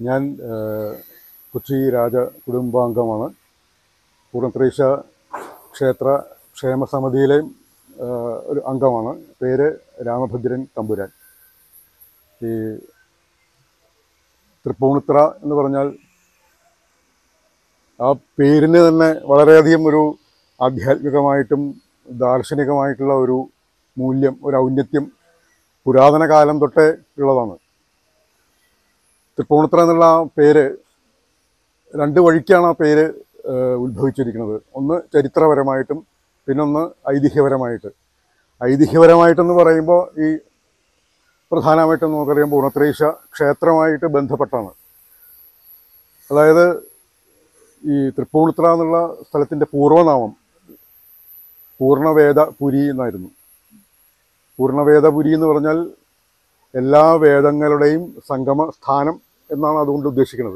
ഞാൻ ഏഹ്, കൊച്ചി രാജ കുടുംബാംഗമാണ് പൂർണ്ണത്രേശ ക്ഷേത്ര ക്ഷേമസമിതിയിലെ ഏഹ്, ഒരു അംഗമാണ് പേര് രാമഭദ്രൻ തമ്പുരാൻ ഈ തൃപ്പൂണിത്ര എന്ന് പറഞ്ഞാൽ ആ പേരിന് തന്നെ വളരെയധികം ഒരു ആധ്യാത്മികമായിട്ടും ദാർശനികമായിട്ടുള്ള ഒരു മൂല്യം ഒരു ഔന്നത്യം പുരാതന കാലം തൊട്ടേ ഉള്ളതാണ് തൃപ്പൂണിത്ര എന്നുള്ള ആ പേര് രണ്ട് വഴിക്കാണ് ആ പേര് ഏഹ്, ഉത്ഭവിച്ചിരിക്കുന്നത് ഒന്ന് ചരിത്രപരമായിട്ടും പിന്നൊന്ന് ഐതിഹ്യപരമായിട്ട് ഐതിഹ്യപരമായിട്ടെന്ന് പറയുമ്പോൾ ഈ പ്രധാനമായിട്ടും നമുക്കറിയാം പൂർണ്ണത്രേശ ക്ഷേത്രമായിട്ട് ബന്ധപ്പെട്ടാണ് അതായത് ഈ തൃപ്പൂണിത്ര എന്നുള്ള സ്ഥലത്തിൻ്റെ പൂർവ്വനാമം പൂർണ്ണവേദപുരി എന്നായിരുന്നു പൂർണ്ണവേദപുരി എന്ന് പറഞ്ഞാൽ എല്ലാ വേദങ്ങളുടെയും സംഗമ സ്ഥാനം എന്നാണ് അതുകൊണ്ട് ഉദ്ദേശിക്കുന്നത്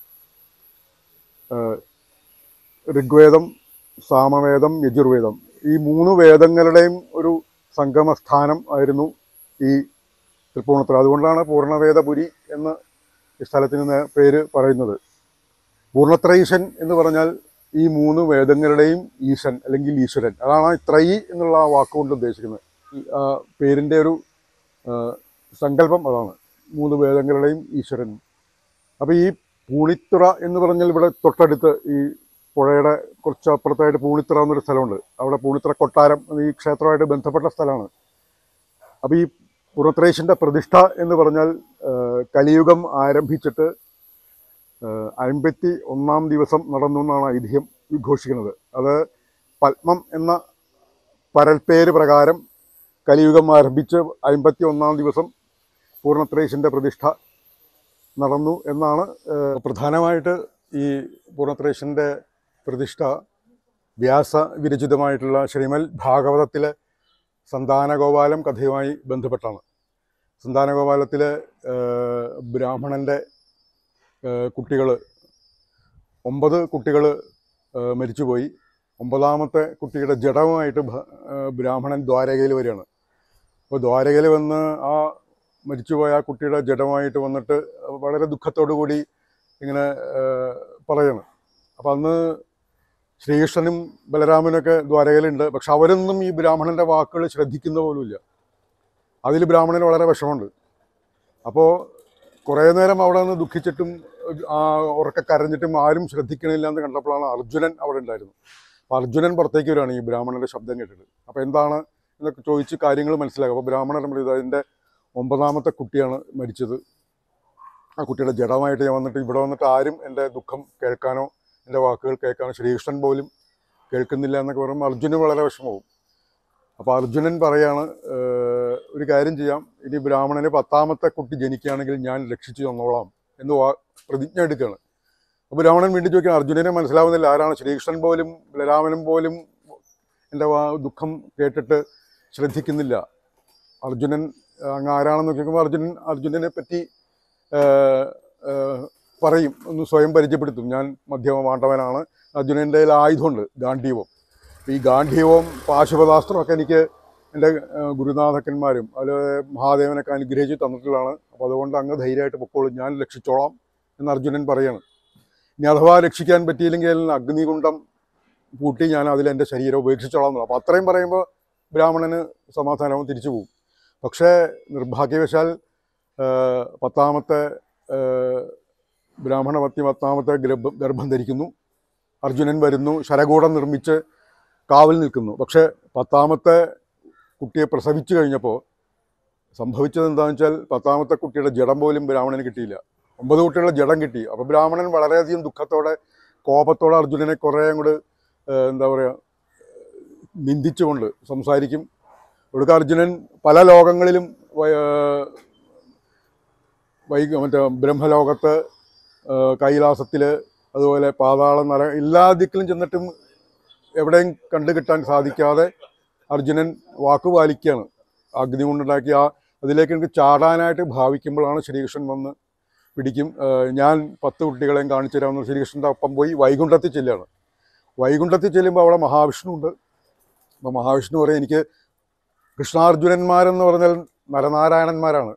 ഏഹ് ഋഗ്വേദം സാമവേദം യജുർവേദം ഈ മൂന്ന് വേദങ്ങളുടെയും ഒരു സംഗമ സ്ഥാനം ആയിരുന്നു ഈ തൃപ്പൂണിത്തുറ അതുകൊണ്ടാണ് പൂർണ്ണവേദപുരി എന്ന ഈ സ്ഥലത്തിന് നേ- പേര് പറയുന്നത് പൂർണ്ണത്രയീശൻ എന്ന് പറഞ്ഞാൽ ഈ മൂന്ന് വേദങ്ങളുടെയും ഈശൻ അല്ലെങ്കിൽ ഈശ്വരൻ അതാണ് ഈ ത്രയി എന്നുള്ള ആ വാക്കുകൊണ്ട് ഉദ്ദേശിക്കുന്നത് ഈ ആ പേരിൻ്റെ ഒരു ആ, സങ്കല്പം അതാണ് മൂന്ന് വേദങ്ങളുടെയും ഈശ്വരൻ അപ്പോൾ ഈ പൂണിത്തുറ എന്ന് പറഞ്ഞാൽ ഇവിടെ തൊട്ടടുത്ത് ഈ പുഴയുടെ കുറച്ച് അപ്പുറത്തായിട്ട് പൂണിത്തുറ എന്നൊരു സ്ഥലമുണ്ട് അവിടെ പൂണിത്തുറ കൊട്ടാരം എന്ന ഈ ക്ഷേത്രമായിട്ട് ബന്ധപ്പെട്ട സ്ഥലമാണ് അപ്പോൾ ഈ പുറത്രേശൻ്റെ പ്രതിഷ്ഠ എന്ന് പറഞ്ഞാൽ ആ, കലിയുഗം ആരംഭിച്ചിട്ട് അമ്പത്തി ഒന്നാം ദിവസം നടന്നു എന്നാണ് ഐതിഹ്യം ഉദ്ഘോഷിക്കുന്നത് അത് പത്മം എന്ന പരൽപ്പേര് പ്രകാരം കലിയുഗം ആരംഭിച്ച് അമ്പത്തി ഒന്നാം ദിവസം പൂർണ്ണത്രേശൻ്റെ പ്രതിഷ്ഠ നടന്നു എന്നാണ് ഏഹ്, പ്രധാനമായിട്ട് ഈ പൂർണ്ണത്രേശൻ്റെ പ്രതിഷ്ഠ വ്യാസ വിരചിതമായിട്ടുള്ള ശ്രീമൽ ഭാഗവതത്തിലെ സന്താനഗോപാലം കഥയുമായി ബന്ധപ്പെട്ടാണ് സന്താനഗോപാലത്തിലെ ഏഹ്, ബ്രാഹ്മണൻ്റെ കുട്ടികൾ ഒമ്പത് കുട്ടികൾ മരിച്ചുപോയി ഒമ്പതാമത്തെ കുട്ടിയുടെ ജഡവുമായിട്ട് ഭ- ഏഹ്, ബ്രാഹ്മണൻ ദ്വാരകയിൽ വരികയാണ് അപ്പോൾ ദ്വാരകയിൽ വന്ന് ആ മരിച്ചുപോയ ആ കുട്ടിയുടെ ജഡമായിട്ട് വന്നിട്ട് വളരെ ദുഃഖത്തോടു കൂടി ഇങ്ങനെ ഏഹ്, പറയാണ് അപ്പം അന്ന് ശ്രീകൃഷ്ണനും ബലരാമനൊക്കെ ദ്വാരകയിലുണ്ട് പക്ഷെ അവരൊന്നും ഈ ബ്രാഹ്മണൻ്റെ വാക്കുകൾ ശ്രദ്ധിക്കുന്ന പോലുമില്ല അതിൽ ബ്രാഹ്മണന് വളരെ വിഷമമുണ്ട് അപ്പോൾ കുറേ നേരം അവിടെ നിന്ന് ദുഃഖിച്ചിട്ടും ആ ഉറക്കെ കരഞ്ഞിട്ടും ആരും ശ്രദ്ധിക്കണില്ല എന്ന് കണ്ടപ്പോഴാണ് അർജുനൻ അവിടെ ഉണ്ടായിരുന്നു അപ്പോൾ അർജുനൻ പുറത്തേക്ക് വരികയാണ് ഈ ബ്രാഹ്മണൻ്റെ ശബ്ദം കേട്ടിട്ട് അപ്പോൾ എന്താണ് എന്നൊക്കെ ചോദിച്ച് കാര്യങ്ങൾ മനസ്സിലാക്കുക അപ്പോൾ ബ്രാഹ്മണൻ നമ്മൾ അതിൻ്റെ ഒമ്പതാമത്തെ കുട്ടിയാണ് മരിച്ചത് ആ കുട്ടിയുടെ ജഡമായിട്ട് ഞാൻ വന്നിട്ട് ഇവിടെ വന്നിട്ട് ആരും എൻ്റെ ദുഃഖം കേൾക്കാനോ എൻ്റെ വാക്കുകൾ കേൾക്കാനോ ശ്രീകൃഷ്ണൻ പോലും കേൾക്കുന്നില്ല എന്നൊക്കെ പറയുമ്പോൾ അർജുനൻ വളരെ വിഷമവും അപ്പോൾ അർജുനൻ പറയാണ് "ഏഹ്, ഒരു കാര്യം ചെയ്യാം ഇനി ബ്രാഹ്മണന് പത്താമത്തെ കുട്ടി ജനിക്കുകയാണെങ്കിൽ ഞാൻ രക്ഷിച്ചു തന്നോളാം എന്ന് വാ പ്രതിജ്ഞ എടുക്കുകയാണ് അപ്പോൾ ബ്രാഹ്മണൻ വീണ്ടും ചോദിക്കണം അർജുനനെ മനസ്സിലാവുന്നില്ല ആരാണ് ശ്രീകൃഷ്ണൻ പോലും ബലരാമനും പോലും എൻ്റെ വാ ദുഃഖം കേട്ടിട്ട് ശ്രദ്ധിക്കുന്നില്ല അർജുനൻ അങ്ങ് ആരാണെന്ന് നോക്കിക്കുമ്പോൾ അർജുനൻ അർജുനനെ പറ്റി ഏഹ്, ഏഹ്, പറയും ഒന്ന് സ്വയം പരിചയപ്പെടുത്തും ഞാൻ മധ്യമ മാണ്ഡവനാണ് അർജുനൻ്റെ കയ്യിൽ ആയുധമുണ്ട് ഗാന്ധീവം ഈ ഗാന്ധീവവും പാശുപതാസ്ത്രമൊക്കെ എനിക്ക് എൻ്റെ ഏഹ്, ഗുരുനാഥക്കന്മാരും അതിൽ മഹാദേവനൊക്കെ അനുഗ്രഹിച്ച് തന്നിട്ടുള്ളതാണ് അപ്പോൾ അതുകൊണ്ട് അങ്ങ് ധൈര്യമായിട്ട് പൊക്കോളും ഞാൻ രക്ഷിച്ചോളാം എന്ന് അർജുനൻ പറയാണ് ഇനി അഥവാ രക്ഷിക്കാൻ പറ്റിയില്ലെങ്കിൽ അഗ്നികുണ്ഡം പൂട്ടി ഞാൻ അതിൽ എൻ്റെ ശരീരം ഉപേക്ഷിച്ചോളാം എന്നുള്ള അപ്പോൾ അത്രയും പറയുമ്പോൾ ബ്രാഹ്മണന് സമാധാനവും തിരിച്ചു പോകും പക്ഷേ നിർഭാഗ്യവശാൽ ഏഹ്, പത്താമത്തെ ഏഹ്, ബ്രാഹ്മണ പത്തി പത്താമത്തെ ഗർഭം ഗർഭം ധരിക്കുന്നു അർജുനൻ വരുന്നു ശരകൂടം നിർമ്മിച്ച് കാവൽ നിൽക്കുന്നു പക്ഷേ പത്താമത്തെ കുട്ടിയെ പ്രസവിച്ചു കഴിഞ്ഞപ്പോൾ സംഭവിച്ചത് എന്താണെന്ന് വെച്ചാൽ പത്താമത്തെ കുട്ടിയുടെ ജഡം പോലും ബ്രാഹ്മണന് കിട്ടിയില്ല ഒമ്പത് കുട്ടികളുടെ ജഡം കിട്ടി അപ്പോൾ ബ്രാഹ്മണൻ വളരെയധികം ദുഃഖത്തോടെ കോപത്തോടെ അർജുനനെ കുറേ അങ്ങോട്ട് ഏഹ്, എന്താ പറയുക നിന്ദിച്ചുകൊണ്ട് സംസാരിക്കും ഒടുക്ക അർജുനൻ പല ലോകങ്ങളിലും വൈ- ഏഹ്, വൈക മറ്റേ ബ്രഹ്മലോകത്ത് കൈലാസത്തിൽ അതുപോലെ പാതാളം നര എല്ലാ ദിക്കിലും ചെന്നിട്ടും എവിടെയും കണ്ടു കിട്ടാൻ സാധിക്കാതെ അർജുനൻ വാക്ക് പാലിക്കുകയാണ് അഗ്നി കൊണ്ടുണ്ടാക്കി ആ അതിലേക്ക് എനിക്ക് ചാടാനായിട്ട് ഭാവിക്കുമ്പോഴാണ് ശ്രീകൃഷ്ണൻ വന്ന് പിടിക്കും ഏഹ് ഞാൻ പത്ത് കുട്ടികളെയും കാണിച്ചു തരാമെന്ന് ശ്രീകൃഷ്ണൻ്റെ ഒപ്പം പോയി വൈകുണ്ഠത്തിൽ ചെല്ലുകയാണ് വൈകുണ്ഠത്തിൽ ചെല്ലുമ്പോൾ അവിടെ മഹാവിഷ്ണു ഉണ്ട് അപ്പോൾ മഹാവിഷ്ണു പറയും എനിക്ക് കൃഷ്ണാർജുനന്മാരെന്ന് പറഞ്ഞാൽ നരനാരായണന്മാരാണ്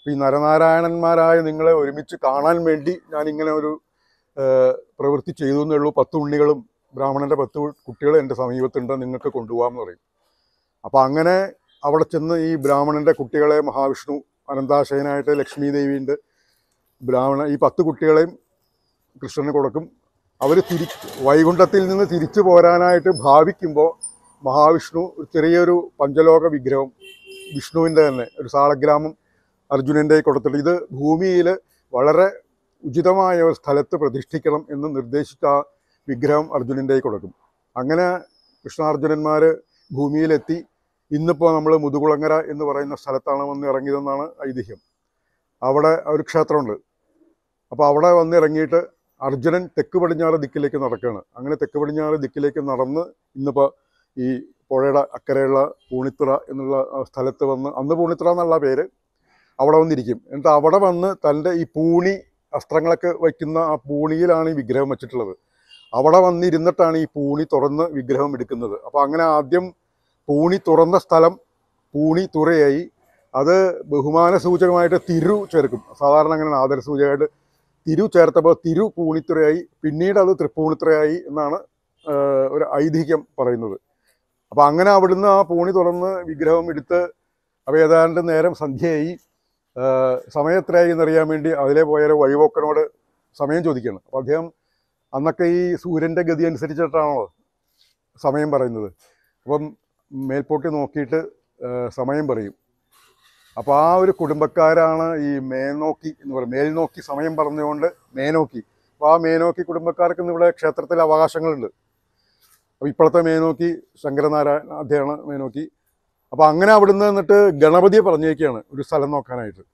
ഈ നരനാരായണന്മാരായ നിങ്ങളെ ഒരുമിച്ച് കാണാൻ വേണ്ടി ഞാൻ ഇങ്ങനെ ഒരു ഏഹ്, പ്രവൃത്തി ചെയ്തു എന്നേ ഉള്ളൂ പത്ത് ഉണ്ണികളും ബ്രാഹ്മണന്റെ പത്ത് കുട്ടികൾ എൻ്റെ സമീപത്തുണ്ട് നിങ്ങൾക്ക് കൊണ്ടുപോകാമെന്ന് പറയും അപ്പം അങ്ങനെ അവിടെ ചെന്ന് ഈ ബ്രാഹ്മണന്റെ കുട്ടികളെ മഹാവിഷ്ണു അനന്താശയനായിട്ട് ലക്ഷ്മി ദേവിയുണ്ട് ബ്രാഹ്മണ ഈ പത്ത് കുട്ടികളെയും കൃഷ്ണന് കൊടുക്കും അവർ തിരി വൈകുണ്ഠത്തിൽ നിന്ന് തിരിച്ചു പോരാനായിട്ട് ഭാവിക്കുമ്പോൾ മഹാവിഷ്ണു ഒരു ചെറിയൊരു പഞ്ചലോക വിഗ്രഹം വിഷ്ണുവിൻ്റെ തന്നെ ഒരു സാളഗ്രാമം അർജുനൻ്റെ കൊടുത്തിട്ട് ഇത് ഭൂമിയിൽ വളരെ ഉചിതമായ ഒരു സ്ഥലത്ത് പ്രതിഷ്ഠിക്കണം എന്ന് നിർദ്ദേശിച്ച ആ വിഗ്രഹം അർജുനൻ്റെ കൊടുക്കും അങ്ങനെ കൃഷ്ണാർജുനന്മാർ ഭൂമിയിലെത്തി ഇന്നിപ്പോൾ നമ്മൾ മുതുകുളങ്ങര എന്ന് പറയുന്ന സ്ഥലത്താണ് വന്ന് ഇറങ്ങിയതെന്നാണ് ഐതിഹ്യം അവിടെ ഒരു ക്ഷേത്രമുണ്ട് അപ്പോൾ അവിടെ വന്ന് ഇറങ്ങിയിട്ട് അർജുനൻ തെക്ക് പടിഞ്ഞാറ് ദിക്കിലേക്ക് നടക്കുകയാണ് അങ്ങനെ തെക്ക് പടിഞ്ഞാറ് ദിക്കിലേക്ക് നടന്ന് ഇന്നിപ്പോൾ ഈ പുഴയുടെ അക്കരെയുള്ള പൂണിത്തുറ എന്നുള്ള ആ സ്ഥലത്ത് വന്ന് അന്ന് പൂണിത്തുറ എന്നുള്ള പേര് അവിടെ വന്നിരിക്കും എന്നിട്ട് അവിടെ വന്ന് തൻ്റെ ഈ പൂണി അസ്ത്രങ്ങളൊക്കെ വയ്ക്കുന്ന ആ പൂണിയിലാണ് ഈ വിഗ്രഹം വെച്ചിട്ടുള്ളത് അവിടെ വന്നിരുന്നിട്ടാണ് ഈ പൂണി തുറന്ന് വിഗ്രഹം എടുക്കുന്നത് അപ്പോൾ അങ്ങനെ ആദ്യം പൂണി തുറന്ന സ്ഥലം പൂണി തുറയായി അത് ബഹുമാന സൂചകമായിട്ട് തിരു ചേർക്കും സാധാരണ അങ്ങനെ ആദര സൂചകമായിട്ട് തിരു ചേർത്തപ്പോൾ തിരു പൂണിത്തുറയായി പിന്നീട് അത് തൃപ്പൂണിത്തുറയായി എന്നാണ് ആ, ഒരു ഐതിഹ്യം പറയുന്നത് അപ്പം അങ്ങനെ അവിടുന്ന് ആ പൂണി തുറന്ന് വിഗ്രഹം എടുത്ത് അപ്പോൾ ഏതാണ്ട് നേരം സന്ധ്യയായി ആ, സമയം എത്രയായി എന്നറിയാൻ വേണ്ടി അതിലെ പോയ ഒരു വഴിപോക്കനോട് സമയം ചോദിക്കുകയാണ് അപ്പോൾ അദ്ദേഹം അന്നൊക്കെ ഈ സൂര്യൻ്റെ ഗതി അനുസരിച്ചിട്ടാണല്ലോ സമയം പറയുന്നത് അപ്പം മേൽപോട്ടി നോക്കിയിട്ട് ആ, സമയം പറയും അപ്പോൾ ആ ഒരു കുടുംബക്കാരാണ് ഈ മേൽനോക്കി എന്ന് പറയും മേൽനോക്കി സമയം പറഞ്ഞുകൊണ്ട് മേനോക്കി അപ്പോൾ ആ മേനോക്കി കുടുംബക്കാർക്ക് ഇന്ന് ഇവിടെ ക്ഷേത്രത്തിൽ അവകാശങ്ങളുണ്ട് അപ്പോൾ ഇപ്പോഴത്തെ മേനോക്കി ശങ്കരനാരായണ അദ്ദേഹമാണ് മേനോക്കി അപ്പോൾ അങ്ങനെ അവിടുന്ന് നിന്നിട്ട് ഗണപതിയെ പറഞ്ഞേക്കാണ് ഒരു സ്ഥലം നോക്കാനായിട്ട്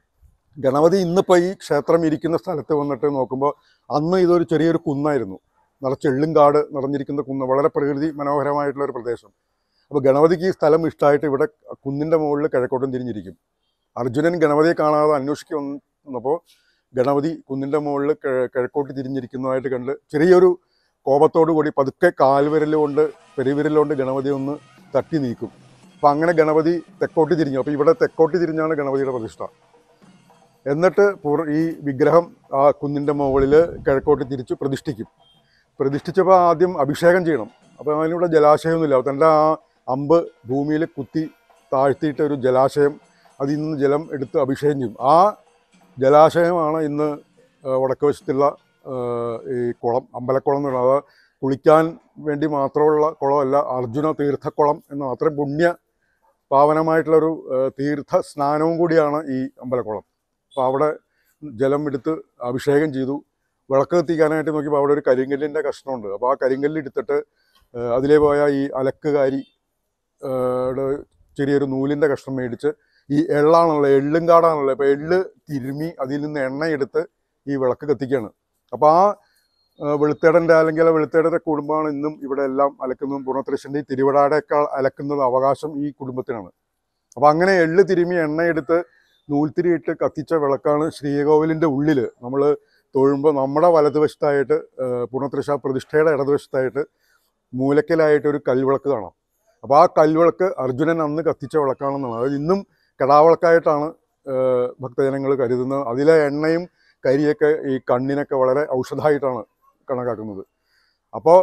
ഗണപതി ഇന്നിപ്പോൾ ഈ ക്ഷേത്രം ഇരിക്കുന്ന സ്ഥലത്ത് വന്നിട്ട് നോക്കുമ്പോൾ അന്ന് ഇതൊരു ചെറിയൊരു കുന്നായിരുന്നു നിറച്ച് എള്ളുംകാട് നിറഞ്ഞിരിക്കുന്ന കുന്ന് വളരെ പ്രകൃതി മനോഹരമായിട്ടുള്ള ഒരു പ്രദേശം അപ്പോൾ ഗണപതിക്ക് ഈ സ്ഥലം ഇഷ്ടമായിട്ട് ഇവിടെ കുന്നിൻ്റെ മുകളിൽ കിഴക്കോട്ടും തിരിഞ്ഞിരിക്കും അർജുനൻ ഗണപതിയെ കാണാതെ അന്വേഷിക്ക് വന്നപ്പോൾ ഗണപതി കുന്നിൻ്റെ മുകളിൽ കിഴ- കിഴക്കോട്ട് തിരിഞ്ഞിരിക്കുന്നതായിട്ട് കണ്ട് ചെറിയൊരു കോപത്തോടു കൂടി പതുക്കെ കാൽവിരൽ കൊണ്ട് പെരുവിരൽ കൊണ്ട് ഗണപതി ഒന്ന് തട്ടി നീക്കും അപ്പം അങ്ങനെ ഗണപതി തെക്കോട്ട് തിരിഞ്ഞു അപ്പോൾ ഇവിടെ തെക്കോട്ട് തിരിഞ്ഞാണ് ഗണപതിയുടെ പ്രതിഷ്ഠ എന്നിട്ട് പുറ- ഈ വിഗ്രഹം ആ കുന്നിൻ്റെ മുകളിൽ കിഴക്കോട്ട് തിരിച്ച് പ്രതിഷ്ഠിക്കും പ്രതിഷ്ഠിച്ചപ്പോൾ ആദ്യം അഭിഷേകം ചെയ്യണം അപ്പോൾ അതിനിവിടെ ജലാശയമൊന്നുമില്ല അപ്പോൾ തൻ്റെ ആ അമ്പ് ഭൂമിയിൽ കുത്തി താഴ്ത്തിയിട്ട് ഒരു ജലാശയം അതിൽ നിന്ന് ജലം എടുത്ത് അഭിഷേകം ചെയ്യും ആ ജലാശയമാണ് ഇന്ന് ആ, വടക്ക് വശത്തുള്ള ആ, ഈ കുളം അമ്പലക്കുളം എന്ന് പറയുന്നത് അത് കുളിക്കാൻ വേണ്ടി മാത്രമുള്ള കുളമല്ല അർജുന തീർത്ഥക്കുളം എന്ന് മാത്രം പുണ്യ പാവനമായിട്ടുള്ളൊരു ആ, തീർത്ഥ സ്നാനവും കൂടിയാണ് ഈ അമ്പലക്കുളം അപ്പോൾ അവിടെ ജലം എടുത്ത് അഭിഷേകം ചെയ്തു വിളക്ക് കത്തിക്കാനായിട്ട് നോക്കിയപ്പോൾ അവിടെ ഒരു കരിങ്കല്ലിൻ്റെ കഷ്ണമുണ്ട് അപ്പോൾ ആ കരിങ്കല്ല് എടുത്തിട്ട് ആ, അതിലേ പോയ ഈ അലക്കുകാരി ആ, ടെ ചെറിയൊരു നൂലിൻ്റെ കഷ്ണം മേടിച്ച് ഈ എള്ളാണല്ലോ എള്ളും കാടാണല്ലോ അപ്പോൾ എള്ള് തിരുമി അതിൽ നിന്ന് എണ്ണയെടുത്ത് ഈ വിളക്ക് കത്തിക്കുകയാണ് അപ്പോൾ ആ ആ, വെളുത്തേടൻ്റെ അല്ലെങ്കിൽ ആ വെളുത്തേടൻ്റെ കുടുംബമാണ് ഇന്നും ഇവിടെ എല്ലാം അലക്കുന്നതും പൂർണ്ണത്രശ്ശൻ്റെ ഈ തിരുവിടാടേക്കാൾ അലക്കുന്നത് അവകാശം ഈ കുടുംബത്തിനാണ് അപ്പോൾ അങ്ങനെ എള്ള് തിരുമി എണ്ണയെടുത്ത് നൂൽത്തിരിയിട്ട് കത്തിച്ച വിളക്കാണ് ശ്രീകോവിലിൻ്റെ ഉള്ളിൽ നമ്മൾ തൊഴുമ്പോൾ നമ്മുടെ വലതുവശത്തായിട്ട് ആ, പൂർണ്ണത്രശ്ശ പ്രതിഷ്ഠയുടെ ഇടതുവശത്തായിട്ട് മൂലക്കലായിട്ട് ഒരു കൽവിളക്ക് കാണാം അപ്പോൾ ആ കൽവിളക്ക് അർജുനൻ അന്ന് കത്തിച്ച വിളക്കാണെന്നാണ് അതായത് ഇന്നും കടാവിളക്കായിട്ടാണ് ഭക്തജനങ്ങൾ കരുതുന്നത് അതിലെ എണ്ണയും കരിയൊക്കെ ഈ കണ്ണിനൊക്കെ വളരെ ഔഷധമായിട്ടാണ് കണക്കാക്കുന്നത് അപ്പോൾ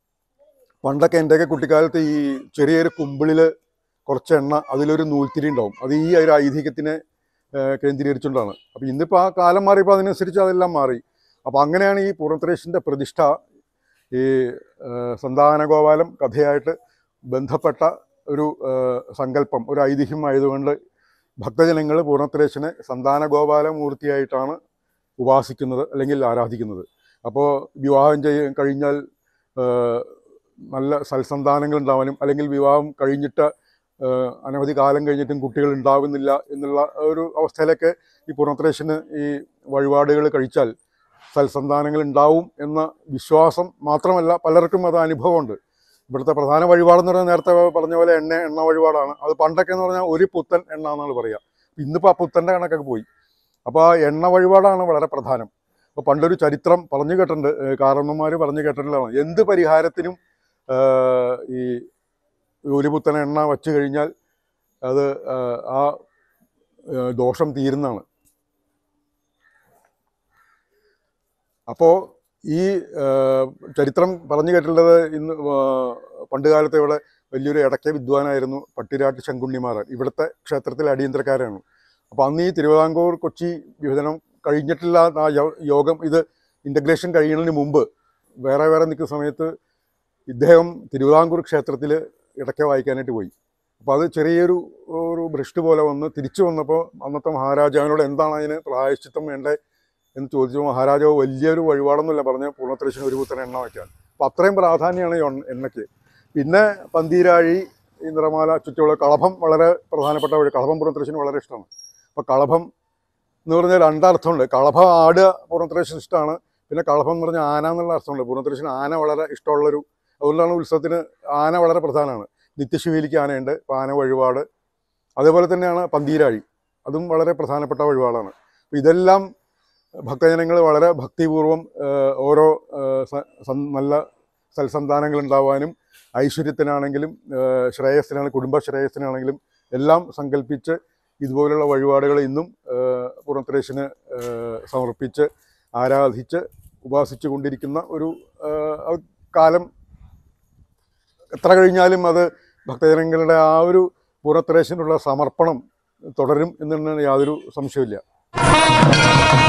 പണ്ടൊക്കെ എൻ്റെയൊക്കെ കുട്ടിക്കാലത്ത് ഈ ചെറിയൊരു കുമ്പിളിൽ കുറച്ച് എണ്ണ അതിലൊരു നൂൽത്തിരി ഉണ്ടാവും അത് ഈ ഒരു ഐതിഹ്യത്തിനെ ഏഹ്, കേന്ദ്രീകരിച്ചുകൊണ്ടാണ് അപ്പോൾ ഇന്നിപ്പോൾ ആ കാലം മാറിയപ്പോൾ അതിനനുസരിച്ച് അതെല്ലാം മാറി അപ്പോൾ അങ്ങനെയാണ് ഈ പൂർണ്ണത്രേശിൻ്റെ പ്രതിഷ്ഠ ഈ ഏഹ്, സന്താനഗോപാലം കഥയായിട്ട് ബന്ധപ്പെട്ട ഒരു ഏഹ്, സങ്കല്പം ഒരു ഐതിഹ്യം ആയതുകൊണ്ട് ഭക്തജനങ്ങൾ പൂർണ്ണത്രേശനെ സന്താനഗോപാല മൂർത്തിയായിട്ടാണ് ഉപാസിക്കുന്നത് അല്ലെങ്കിൽ ആരാധിക്കുന്നത് അപ്പോൾ വിവാഹം ചെയ്യ കഴിഞ്ഞാൽ ഏഹ്, നല്ല സൽസന്താനങ്ങൾ ഉണ്ടാവാനും അല്ലെങ്കിൽ വിവാഹം കഴിഞ്ഞിട്ട് ഏഹ്, അനവധി കാലം കഴിഞ്ഞിട്ടും കുട്ടികൾ ഉണ്ടാവുന്നില്ല എന്നുള്ള ഒരു അവസ്ഥയിലൊക്കെ ഈ പൂർണ്ണത്രേശന് ഈ വഴിപാടുകൾ കഴിച്ചാൽ സൽസന്താനങ്ങൾ ഉണ്ടാവും എന്ന വിശ്വാസം മാത്രമല്ല പലർക്കും അത് അനുഭവമുണ്ട് ഇവിടുത്തെ പ്രധാന വഴിപാടെന്ന് പറഞ്ഞാൽ നേരത്തെ പറഞ്ഞ പോലെ എണ്ണ എണ്ണ വഴിപാടാണ് അത് പണ്ടൊക്കെ എന്ന് പറഞ്ഞാൽ ഒരു പുത്തൻ എണ്ണ എന്നാണ് പറയുക ഇന്നിപ്പോൾ ആ പുത്തൻ്റെ കണക്കൊക്കെ പോയി അപ്പോൾ ആ എണ്ണ വഴിപാടാണ് വളരെ പ്രധാനം അപ്പോൾ പണ്ടൊരു ചരിത്രം പറഞ്ഞു കേട്ടിട്ടുണ്ട് ഏഹ് കാരണന്മാർ പറഞ്ഞു കേട്ടിട്ടുള്ളതാണ് എന്ത് പരിഹാരത്തിനും ഏഹ് ഈ ഒരു പുത്തൻ എണ്ണ വച്ചു കഴിഞ്ഞാൽ അത് ഏഹ് ആ ഏഹ് ദോഷം തീരുന്നതാണ് അപ്പോൾ ഈ ഏഹ്, ചരിത്രം പറഞ്ഞു കേട്ടിട്ടുള്ളത് ഇന്ന് ഏഹ്, പണ്ട് കാലത്ത് ഇവിടെ വലിയൊരു ഇടയ്ക്ക വിദ്വാനായിരുന്നു പട്ടിരാട്ട് ശങ്കുണ്ണിമാരൻ ഇവിടുത്തെ ക്ഷേത്രത്തിലെ അടിയന്തരക്കാരാണ് അപ്പോൾ അന്ന് ഈ തിരുവിതാംകൂർ കൊച്ചി വിഭജനം കഴിഞ്ഞിട്ടില്ല ആ യോ- യോഗം ഇത് ഇൻ്റഗ്രേഷൻ കഴിയുന്നതിന് മുമ്പ് വേറെ വേറെ നിൽക്കുന്ന സമയത്ത് ഇദ്ദേഹം തിരുവിതാംകൂർ ക്ഷേത്രത്തിൽ ഇടയ്ക്ക വായിക്കാനായിട്ട് പോയി അപ്പോൾ അത് ചെറിയൊരു ഒരു ഭ്രഷ്ട് പോലെ വന്ന് തിരിച്ചു വന്നപ്പോൾ അന്നത്തെ മഹാരാജാവിനോട് എന്താണ് അതിന് പ്രായശ്ചിത്തം വേണ്ടേ എന്ന് ചോദിച്ചു മഹാരാജാവ് വലിയൊരു വഴിപാടൊന്നുമില്ല പറഞ്ഞ് പൂർണ്ണത്രേശന് ഒരു പുത്തൻ എണ്ണ വയ്ക്കാൻ അപ്പോൾ അത്രയും പ്രാധാന്യമാണ് ഈ എണ്ണ- എണ്ണയ്ക്ക് പിന്നെ പന്തീരാഴി ഈ നിറമാല ചുറ്റുമുള്ള കളഭം വളരെ പ്രധാനപ്പെട്ട വഴി കളഭം പൂർണ്ണത്രേശന് വളരെ ഇഷ്ടമാണ് അപ്പോൾ കളഭം എന്ന് പറഞ്ഞാൽ രണ്ടർത്ഥമുണ്ട് കളഭം ആട് പൂർണ്ണത്രേശന് ഇഷ്ടമാണ് പിന്നെ കളഭം എന്ന് പറഞ്ഞാൽ ആന എന്നുള്ള അർത്ഥമുണ്ട് പൂർണ്ണത്രേശന് ആന വളരെ ഇഷ്ടമുള്ളൊരു അതുകൊണ്ടാണ് ഉത്സവത്തിന് ആന വളരെ പ്രധാനമാണ് നിത്യശിവേലിക്ക് ആനയുണ്ട് അപ്പോൾ ആന വഴിപാട് അതേപോലെ തന്നെയാണ് പന്തീരാഴി അതും വളരെ പ്രധാനപ്പെട്ട വഴിപാടാണ് അപ്പോൾ ഇതെല്ലാം ഭക്തജനങ്ങൾ വളരെ ഭക്തിപൂർവ്വം ഏഹ്, ഓരോ ഏഹ്, സ- സൻ- നല്ല സൽസന്താനങ്ങൾ ഉണ്ടാവാനും ഐശ്വര്യത്തിനാണെങ്കിലും ഏഹ്, ശ്രേയസ്സിനാണെങ്കിലും കുടുംബ ശ്രേയസ്സിനാണെങ്കിലും എല്ലാം സങ്കല്പിച്ച് ഇതുപോലുള്ള വഴിപാടുകൾ ഇന്നും ഏഹ്, പൂർണ്ണത്രേശന് ഏഹ്, സമർപ്പിച്ച് ആരാധിച്ച് ഉപാസിച്ചു കൊണ്ടിരിക്കുന്ന ഒരു ഏഹ്, അത് കാലം എത്ര കഴിഞ്ഞാലും അത് ഭക്തജനങ്ങളുടെ ആ ഒരു പൂർണ്ണത്രേശനുള്ള സമർപ്പണം തുടരും എന്നുള്ളതിന് യാതൊരു സംശയമില്ല